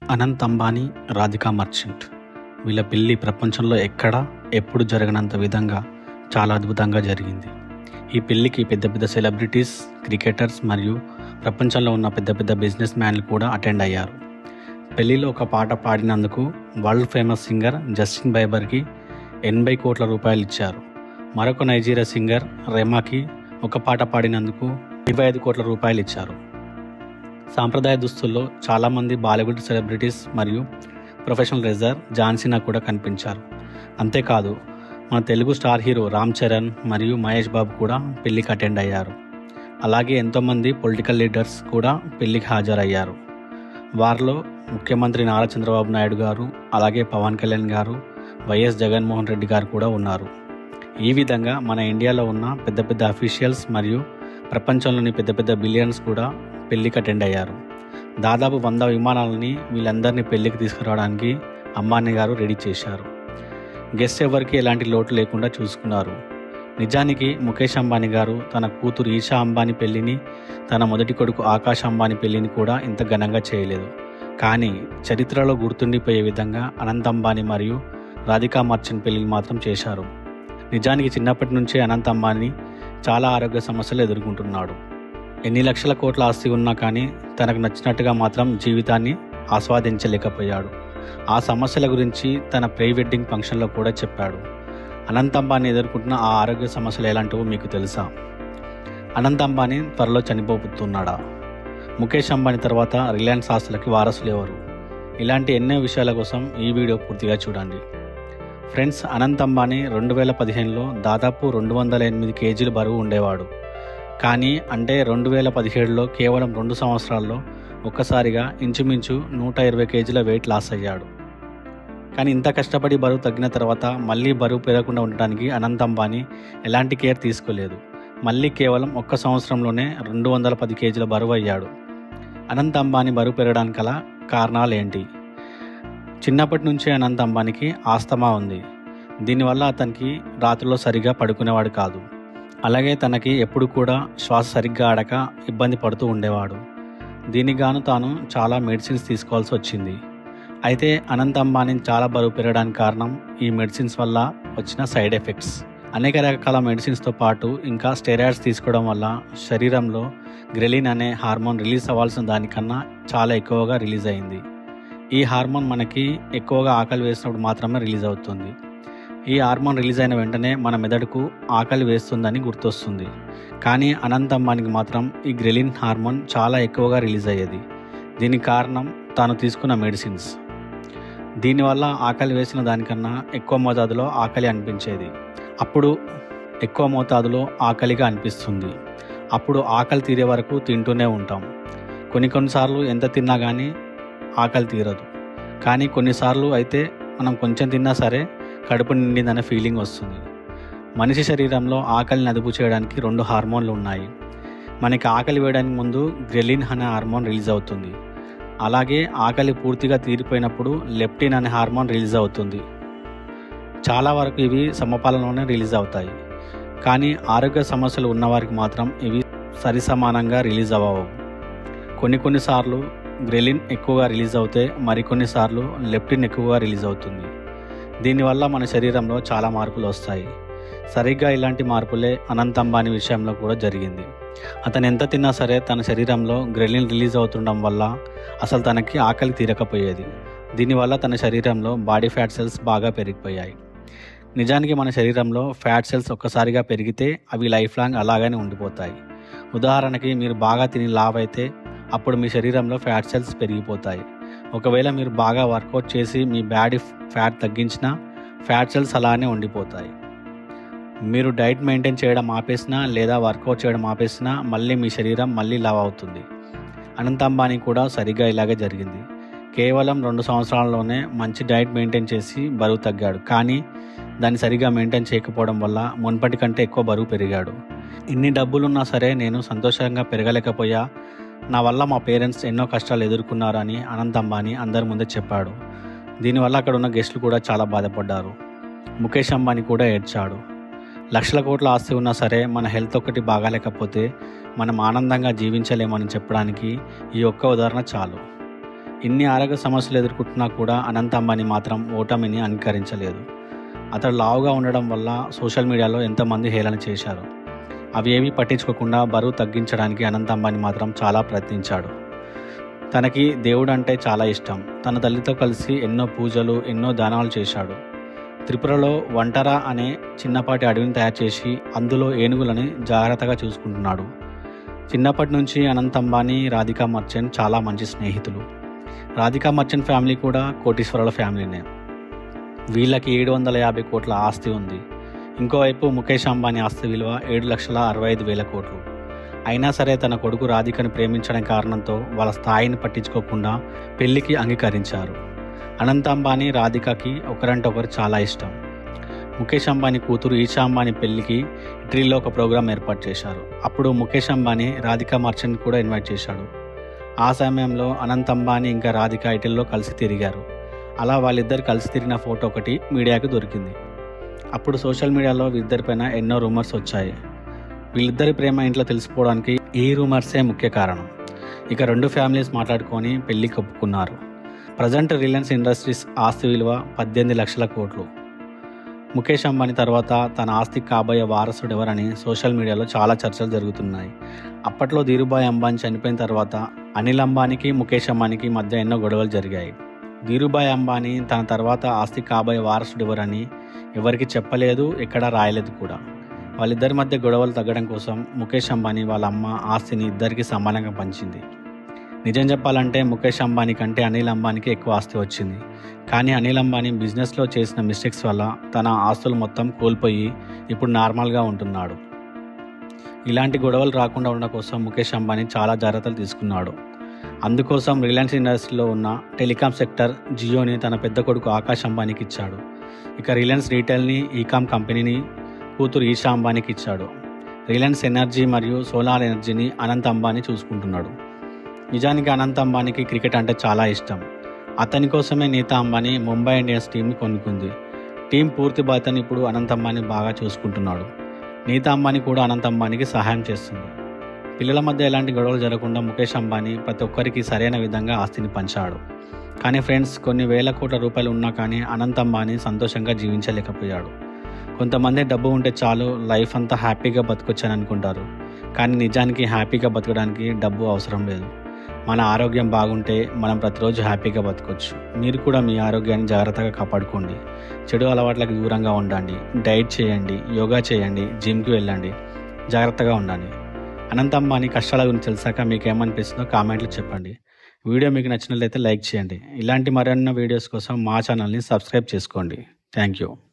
Anant Ambani Radhika merchant వీళ్ళ పెళ్లి ప్రపంచంలో ఎక్కడ ఎప్పుడు జరగనంత విధంగా చాలా అద్భుతంగా జరిగింది ఈ పెళ్లికి పెద్ద పెద్ద సెలబ్రిటీస్ క్రికెటర్స్ మరియు ప్రపంచంలో ఉన్న పెద్ద పెద్ద బిజినెస్ మ్యాన్లు కూడా అటెండ్ అయ్యారు పెళ్లిలో ఒక పాట పాడినందుకు వరల్డ్ ఫేమస్ సింగర్ జస్టిన్ బైబర్కి ఎనభై కోట్ల రూపాయలు ఇచ్చారు మరొక నైజీరియా సింగర్ రెమాకి ఒక పాట పాడినందుకు ఇరవై ఐదు కోట్ల రూపాయలు ఇచ్చారు సాంప్రదాయ దుస్తుల్లో చాలామంది బాలీవుడ్ సెలబ్రిటీస్ మరియు ప్రొఫెషనల్ రెజర్ జాన్సీనా కూడా కనిపించారు అంతేకాదు మన తెలుగు స్టార్ హీరో రామ్ చరణ్ మరియు మహేష్ బాబు కూడా పెళ్లికి అటెండ్ అయ్యారు అలాగే ఎంతోమంది పొలిటికల్ లీడర్స్ కూడా పెళ్లికి హాజరయ్యారు వారిలో ముఖ్యమంత్రి నారా చంద్రబాబు నాయుడు గారు అలాగే పవన్ కళ్యాణ్ గారు వైఎస్ జగన్మోహన్ రెడ్డి గారు కూడా ఉన్నారు ఈ విధంగా మన ఇండియాలో ఉన్న పెద్ద పెద్ద అఫీషియల్స్ మరియు ప్రపంచంలోని పెద్ద పెద్ద బిలియన్స్ కూడా పెళ్లికి అటెండ్ అయ్యారు దాదాపు వంద విమానాలని వీళ్ళందరినీ పెళ్లికి తీసుకురావడానికి అంబానీ గారు రెడీ చేశారు గెస్ట్ ఎవరికి ఎలాంటి లోటు లేకుండా చూసుకున్నారు నిజానికి ముఖేష్ అంబానీ గారు తన కూతురు ఈషా అంబానీ పెళ్లిని తన మొదటి కొడుకు ఆకాష్ అంబానీ పెళ్లిని కూడా ఇంత ఘనంగా చేయలేదు కానీ చరిత్రలో గుర్తుండిపోయే విధంగా అనంత్ అంబానీ మరియు రాధికా మర్చెంట్ పెళ్లిని మాత్రం చేశారు నిజానికి చిన్నప్పటి నుంచే అనంత్ అంబానీ చాలా ఆరోగ్య సమస్యలు ఎదుర్కొంటున్నాడు ఎన్ని లక్షల కోట్ల ఆస్తి ఉన్నా కానీ తనకు నచ్చినట్టుగా మాత్రం జీవితాన్ని ఆస్వాదించలేకపోయాడు ఆ సమస్యల గురించి తన ప్రీ వెడ్డింగ్ ఫంక్షన్లో కూడా చెప్పాడు అనంత్ అంబానీ ఎదుర్కొంటున్న ఆ ఆరోగ్య సమస్యలు ఎలాంటివో మీకు తెలుసా అనంత్ అంబానీ త్వరలో చనిపోతున్నాడా ముఖేష్ అంబానీ తర్వాత రిలయన్స్ ఆస్తులకి వారసులు ఎవరు ఇలాంటి ఎన్నో విషయాల కోసం ఈ వీడియో పూర్తిగా చూడండి ఫ్రెండ్స్ అనంత్ అంబానీ రెండు వేల పదిహేనులో దాదాపు రెండు వందల ఎనిమిది కేజీలు బరువు ఉండేవాడు కానీ అంటే రెండు వేల పదిహేడులో కేవలం రెండు సంవత్సరాల్లో ఒక్కసారిగా ఇంచుమించు నూట ఇరవై కేజీల వెయిట్ లాస్ అయ్యాడు కానీ ఇంత కష్టపడి బరువు తగ్గిన తర్వాత మళ్ళీ బరువు పెరగకుండా ఉండటానికి అనంత్ అంబానీ ఎలాంటి కేర్ తీసుకోలేదు మళ్ళీ కేవలం ఒక్క సంవత్సరంలోనే రెండు వందల పది కేజీల బరువు అయ్యాడు అనంత్ అంబానీ బరువు పెరగడానికి గల కారణాలు ఏంటి చిన్నప్పటి నుంచే అనంత్ అంబానీకి ఆస్తమా ఉంది దీనివల్ల అతనికి రాత్రిలో సరిగా పడుకునేవాడు కాదు అలాగే తనకి ఎప్పుడు కూడా శ్వాస సరిగ్గా ఆడక ఇబ్బంది పడుతూ ఉండేవాడు దీనికి గాను తాను చాలా మెడిసిన్స్ తీసుకోవాల్సి వచ్చింది అయితే అనంత్ అంబానీ చాలా బరువు పెరగడానికి కారణం ఈ మెడిసిన్స్ వల్ల వచ్చిన సైడ్ ఎఫెక్ట్స్ అనేక రకాల మెడిసిన్స్తో పాటు ఇంకా స్టెరాయిడ్స్ తీసుకోవడం వల్ల శరీరంలో గ్రెలిన్ అనే హార్మోన్ రిలీజ్ అవ్వాల్సిన దానికన్నా చాలా ఎక్కువగా రిలీజ్ అయింది ఈ హార్మోన్ మనకి ఎక్కువగా ఆకలి వేసినప్పుడు మాత్రమే రిలీజ్ అవుతుంది ఈ హార్మోన్ రిలీజ్ అయిన వెంటనే మన మెదడుకు ఆకలి వేస్తుందని గుర్తొస్తుంది కానీ అనంత్ అంబానీకి మాత్రం ఈ గ్రెలిన్ హార్మోన్ చాలా ఎక్కువగా రిలీజ్ అయ్యేది దీనికి కారణం తాను తీసుకున్న మెడిసిన్స్ దీనివల్ల ఆకలి వేసిన దానికన్నా ఎక్కువ మోతాదులో ఆకలి అనిపించేది అప్పుడు ఎక్కువ మోతాదులో ఆకలిగా అనిపిస్తుంది అప్పుడు ఆకలి తీరే వరకు తింటూనే ఉంటాం కొన్ని కొన్నిసార్లు ఎంత తిన్నా కానీ ఆకలి తీరదు కానీ కొన్నిసార్లు అయితే మనం కొంచెం తిన్నా సరే కడుపు నిండిందనే ఫీలింగ్ వస్తుంది మనిషి శరీరంలో ఆకలిని అదుపు చేయడానికి రెండు హార్మోన్లు ఉన్నాయి మనకి ఆకలి వేయడానికి ముందు గ్రెలిన్ అనే హార్మోన్ రిలీజ్ అవుతుంది అలాగే ఆకలి పూర్తిగా తీరిపోయినప్పుడు లెప్టిన్ అనే హార్మోన్ రిలీజ్ అవుతుంది చాలా వరకు ఇవి సమపాలనలోనే రిలీజ్ అవుతాయి కానీ ఆరోగ్య సమస్యలు ఉన్నవారికి మాత్రం ఇవి సరి సమానంగా రిలీజ్ అవ్వవు కొన్ని కొన్నిసార్లు గ్రెలిన్ ఎక్కువగా రిలీజ్ అవుతే మరికొన్నిసార్లు లెప్టిన్ ఎక్కువగా రిలీజ్ అవుతుంది దీనివల్ల మన శరీరంలో చాలా మార్పులు వస్తాయి సరిగ్గా ఇలాంటి మార్పులే అనంత్ అంబానీ విషయంలో కూడా జరిగింది అతను ఎంత తిన్నా సరే తన శరీరంలో గ్రెలిన్ రిలీజ్ అవుతుండడం వల్ల అసలు తనకి ఆకలి తీరకపోయేది దీనివల్ల తన శరీరంలో బాడీ ఫ్యాట్ సెల్స్ బాగా పెరిగిపోయాయి నిజానికి మన శరీరంలో ఫ్యాట్ సెల్స్ ఒక్కసారిగా పెరిగితే అవి లైఫ్ లాంగ్ అలాగనే ఉండిపోతాయి ఉదాహరణకి మీరు బాగా తిని లావ్ అయితే అప్పుడు మీ శరీరంలో ఫ్యాట్ సెల్స్ పెరిగిపోతాయి ఒకవేళ మీరు బాగా వర్కౌట్ చేసి మీ బాడీ ఫ్యాట్ తగ్గించినా ఫ్యాట్ సెల్స్ అలానే ఉండిపోతాయి మీరు డైట్ మెయింటైన్ చేయడం ఆపేసినా లేదా వర్కౌట్ చేయడం ఆపేసినా మళ్ళీ మీ శరీరం మళ్ళీ లావ్ అవుతుంది అనంత్ అంబానీ కూడా సరిగ్గా ఇలాగే జరిగింది కేవలం రెండు సంవత్సరాల్లోనే మంచి డైట్ మెయింటైన్ చేసి బరువు తగ్గాడు కానీ దాన్ని సరిగా మెయింటైన్ చేయకపోవడం వల్ల మున్పటి కంటే ఎక్కువ బరువు పెరిగాడు ఇన్ని డబ్బులున్నా సరే నేను సంతోషంగా పెరగలేకపోయా నా వల్ల మా పేరెంట్స్ ఎన్నో కష్టాలు ఎదుర్కొన్నారు అని అనంత్ అంబానీ అందరి ముందే చెప్పాడు దీనివల్ల అక్కడ ఉన్న గెస్టులు కూడా చాలా బాధపడ్డారు ముఖేష్ అంబానీ కూడా ఏడ్చాడు లక్షల కోట్ల ఆస్తి ఉన్నా సరే మన హెల్త్ ఒకటి బాగాలేకపోతే మనం ఆనందంగా జీవించలేమని చెప్పడానికి ఈ ఒక్క ఉదాహరణ చాలు ఇన్ని ఆరోగ్య సమస్యలు ఎదుర్కొంటున్నా కూడా అనంత్ అంబానీ మాత్రం ఓటమిని అంగీకరించలేదు అతడు లావుగా ఉండడం వల్ల సోషల్ మీడియాలో ఎంతమంది హేళన చేశారు అవి ఏమీ పట్టించుకోకుండా బరువు తగ్గించడానికి అనంత్ అంబానీ మాత్రం చాలా ప్రయత్నించాడు తనకి దేవుడు అంటే చాలా ఇష్టం తన తల్లితో కలిసి ఎన్నో పూజలు ఎన్నో దానాలు చేశాడు త్రిపురలో వంటర అనే చిన్నపాటి అడవిని తయారు చేసి అందులో ఏనుగులని జాగ్రత్తగా చూసుకుంటున్నాడు చిన్నప్పటి నుంచి అనంత్ అంబానీ రాధికా మర్చెంట్ చాలా మంచి స్నేహితులు రాధికా మర్చెంట్ ఫ్యామిలీ కూడా కోటీశ్వరుల ఫ్యామిలీనే వీళ్ళకి ఏడు వందల యాభై కోట్ల ఆస్తి ఉంది ఇంకోవైపు ముఖేష్ అంబానీ ఆస్తి విలువ ఏడు లక్షల అరవై ఐదు వేల కోట్లు అయినా సరే తన కొడుకు రాధికను ప్రేమించడం కారణంతో వాళ్ళ స్థాయిని పట్టించుకోకుండా పెళ్లికి అంగీకరించారు అనంత్ అంబానీ రాధికకి ఒకరంటే ఒకరు చాలా ఇష్టం ముఖేష్ అంబానీ కూతురు ఈషా అంబానీ పెళ్లికి ఇటలీలో ఒక ప్రోగ్రాం ఏర్పాటు చేశారు అప్పుడు ముఖేష్ అంబానీ రాధికా మర్చెంట్ కూడా ఇన్వైట్ చేశాడు ఆ సమయంలో అనంత్ అంబానీ ఇంకా రాధిక ఇటలీలో కలిసి తిరిగారు అలా వాళ్ళిద్దరు కలిసి తిరిగిన ఫోటో ఒకటి మీడియాకు దొరికింది అప్పుడు సోషల్ మీడియాలో వీళ్ళిద్దరిపైన ఎన్నో రూమర్స్ వచ్చాయి వీళ్ళిద్దరి ప్రేమ ఇంట్లో తెలిసిపోవడానికి ఈ రూమర్సే ముఖ్య కారణం ఇక రెండు ఫ్యామిలీస్ మాట్లాడుకొని పెళ్లికి ఒప్పుకున్నారు ప్రజెంట్ రిలయన్స్ ఇండస్ట్రీస్ ఆస్తి విలువ పద్దెనిమిది లక్షల కోట్లు ముఖేష్ అంబానీ తర్వాత తన ఆస్తికి కాబోయే వారసుడు ఎవరని సోషల్ మీడియాలో చాలా చర్చలు జరుగుతున్నాయి అప్పట్లో ధీరుభాయ్ అంబానీ చనిపోయిన తర్వాత అనిల్ అంబానీకి ముఖేష్ అంబానీకి మధ్య ఎన్నో గొడవలు జరిగాయి ధీరుభాయ్ అంబానీ తన తర్వాత ఆస్తి కాబోయే వారసుడు ఎవరని ఎవరికి చెప్పలేదు ఎక్కడా రాయలేదు కూడా వాళ్ళిద్దరి మధ్య గొడవలు తగ్గడం కోసం ముఖేష్ అంబానీ వాళ్ళ అమ్మ ఆస్తిని ఇద్దరికి సమానంగా పంచింది నిజం చెప్పాలంటే ముఖేష్ అంబానీ కంటే అనిల్ అంబానీకి ఎక్కువ ఆస్తి వచ్చింది కానీ అనిల్ అంబానీ బిజినెస్లో చేసిన మిస్టేక్స్ వల్ల తన ఆస్తులు మొత్తం కోల్పోయి ఇప్పుడు నార్మల్గా ఉంటున్నాడు ఇలాంటి గొడవలు రాకుండా ఉండడం కోసం ముఖేష్ అంబానీ చాలా జాగ్రత్తలు తీసుకున్నాడు అందుకోసం రిలయన్స్ ఇండస్ట్రీలో ఉన్న టెలికాం సెక్టర్ జియోని తన పెద్ద కొడుకు ఆకాష్ అంబానీకి ఇచ్చాడు ఇక రిలయన్స్ రీటైల్ని ఈకామ్ కంపెనీని కూతురు ఈషా అంబానీకి ఇచ్చాడు రిలయన్స్ ఎనర్జీ మరియు సోలార్ ఎనర్జీని అనంత్ అంబానీ చూసుకుంటున్నాడు నిజానికి అనంత్ అంబానీకి క్రికెట్ అంటే చాలా ఇష్టం అతని కోసమే నీతా అంబానీ ముంబై ఇండియన్స్ టీంని కొనుక్కుంది టీం పూర్తి బాధ్యతను ఇప్పుడు అనంత్ అంబానీ బాగా చూసుకుంటున్నాడు నీతా అంబానీ కూడా అనంత్ అంబానీకి సహాయం చేస్తుంది పిల్లల మధ్య ఎలాంటి గొడవలు జరగకుండా ముఖేష్ అంబానీ ప్రతి ఒక్కరికి సరైన విధంగా ఆస్తిని పంచాడు కానీ ఫ్రెండ్స్ కొన్ని వేల కోట్ల రూపాయలు ఉన్నా కానీ అనంత్ అంబానీ సంతోషంగా జీవించలేకపోయాడు కొంతమంది డబ్బు ఉంటే చాలు లైఫ్ అంతా హ్యాపీగా బతకొచ్చని అనుకుంటారు కానీ నిజానికి హ్యాపీగా బతకడానికి డబ్బు అవసరం లేదు మన ఆరోగ్యం బాగుంటే మనం ప్రతిరోజు హ్యాపీగా బతకొచ్చు మీరు కూడా మీ ఆరోగ్యాన్ని జాగ్రత్తగా కాపాడుకోండి చెడు అలవాట్లకు దూరంగా ఉండండి డైట్ చేయండి యోగా చేయండి జిమ్కి వెళ్ళండి జాగ్రత్తగా ఉండండి అనంత అంబానీ కష్టాల గురించి తెలిసాక మీకు ఏమనిపిస్తుందో కామెంట్లు చెప్పండి వీడియో మీకు నచ్చినట్లయితే లైక్ చేయండి ఇలాంటి మరెన్నో వీడియోస్ కోసం మా ఛానల్ని సబ్స్క్రైబ్ చేసుకోండి థ్యాంక్ యూ